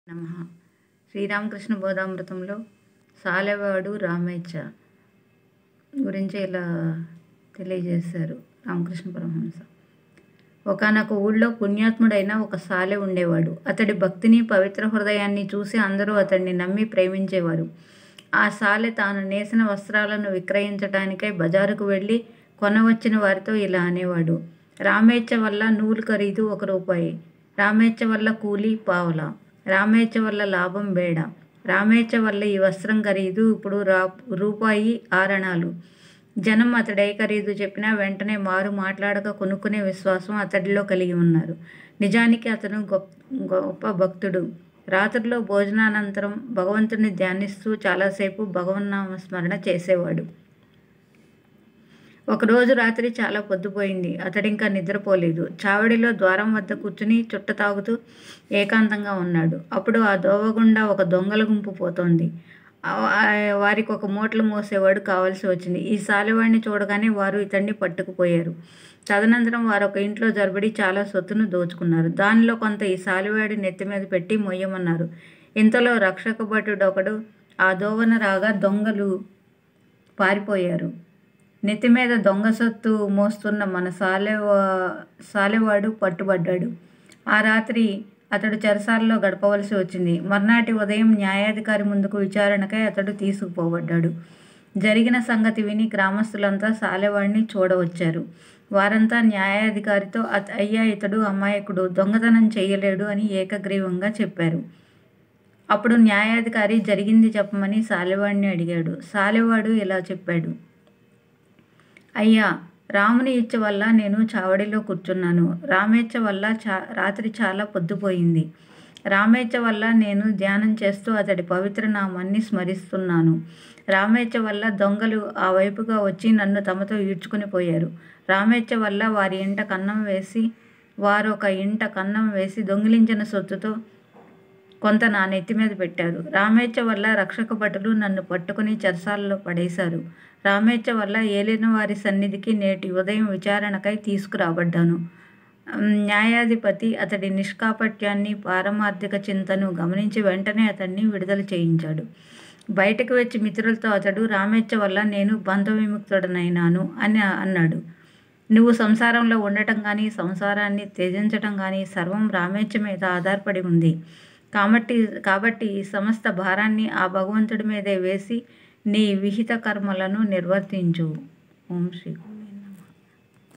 నమః శ్రీరామకృష్ణ బోధామృతంలో సాలెవాడు రామేచ్ఛ గురించి ఇలా తెలియజేశారు రామకృష్ణ పరమహంస ఒకానొక ఊళ్ళో పుణ్యాత్ముడైన ఒక సాలె ఉండేవాడు అతడి భక్తిని పవిత్ర హృదయాన్ని చూసి అందరూ అతడిని నమ్మి ప్రేమించేవారు ఆ సాలె తాను నేసిన వస్త్రాలను విక్రయించటానికై బజారుకు వెళ్ళి కొనవచ్చిన వారితో ఇలా అనేవాడు రామేచ్ఛ వల్ల నూలు ఖరీదు ఒక రూపాయి రామేచ్ఛ వల్ల కూలి పావలా రామేచ్ఛ వల్ల లాభం బేడ రామేచ్ఛ వల్ల ఈ వస్త్రం ఖరీదు ఇప్పుడు రా రూపాయి ఆరణాలు జనం అతడే ఖరీదు చెప్పినా వెంటనే మారు మాట్లాడక కొనుక్కునే విశ్వాసం అతడిలో కలిగి ఉన్నారు నిజానికి అతను గొప్ప గొప్ప భక్తుడు రాత్రిలో భోజనానంతరం భగవంతుని ధ్యానిస్తూ చాలాసేపు భగవన్నామ స్మరణ చేసేవాడు ఒకరోజు రాత్రి చాలా పొద్దుపోయింది అతడింకా నిద్రపోలేదు చావడిలో ద్వారం వద్ద కూర్చుని చుట్ట తాగుతూ ఏకాంతంగా ఉన్నాడు అప్పుడు ఆ దోవగుండా ఒక దొంగల గుంపు పోతోంది వారికి ఒక మూటలు మోసేవాడు కావాల్సి వచ్చింది ఈ సాలివాడిని చూడగానే వారు ఇతన్ని పట్టుకుపోయారు తదనంతరం వారు ఒక ఇంట్లో జరబడి చాలా సొత్తును దోచుకున్నారు దానిలో కొంత ఈ సాలివాడి నెత్తి మీద పెట్టి మొయ్యమన్నారు ఇంతలో రక్షక భటుడు ఒకడు ఆ దోవన రాగా దొంగలు పారిపోయారు నెత్తి మీద దొంగ సొత్తు మోస్తున్న మన సాలెవా సాలెవాడు పట్టుబడ్డాడు ఆ రాత్రి అతడు చెరసాలలో గడపవలసి వచ్చింది మర్నాటి ఉదయం న్యాయాధికారి ముందుకు విచారణకై అతడు తీసుకుపోబడ్డాడు జరిగిన సంగతి విని గ్రామస్తులంతా సాలెవాడిని చూడవచ్చారు వారంతా న్యాయాధికారితో అయ్యా ఇతడు అమాయకుడు దొంగతనం చేయలేడు అని ఏకగ్రీవంగా చెప్పారు అప్పుడు న్యాయాధికారి జరిగింది చెప్పమని సాలెవాడిని అడిగాడు సాలెవాడు ఇలా చెప్పాడు అయ్యా రాముని ఇచ్చ వల్ల నేను చావడిలో కూర్చున్నాను రామేచ్ఛ వల్ల చా రాత్రి చాలా పొద్దుపోయింది రామేచ్ఛ వల్ల నేను ధ్యానం చేస్తూ అతడి పవిత్ర నామాన్ని స్మరిస్తున్నాను రామేచ్ఛ వల్ల దొంగలు ఆ వైపుగా వచ్చి నన్ను తమతో ఈడ్చుకుని పోయారు రామేచ్ఛ వల్ల వారి ఇంట కన్నం వేసి వారు ఒక ఇంట కన్నం వేసి దొంగిలించిన సొత్తుతో కొంత నా నెత్తి మీద పెట్టారు రామేచ్ఛ వల్ల రక్షక భటులు నన్ను పట్టుకుని చెరసాలలో పడేశారు రామేచ్ఛ వల్ల ఏలిన వారి సన్నిధికి నేటి ఉదయం విచారణకై తీసుకురాబడ్డాను న్యాయాధిపతి అతడి నిష్కాపట్యాన్ని పారమార్థిక చింతను గమనించి వెంటనే అతన్ని విడుదల చేయించాడు బయటకు వచ్చి మిత్రులతో అతడు రామేచ్ఛ వల్ల నేను బంధ విముక్తుడనైనాను అని అన్నాడు నువ్వు సంసారంలో ఉండటం కానీ సంసారాన్ని త్యజించటం కానీ సర్వం రామేచ్ఛ మీద ఆధారపడి ఉంది కాబట్టి కాబట్టి సమస్త భారాన్ని ఆ భగవంతుడి మీదే వేసి నీ విహిత కర్మలను నిర్వర్తించు ఓం శ్రీ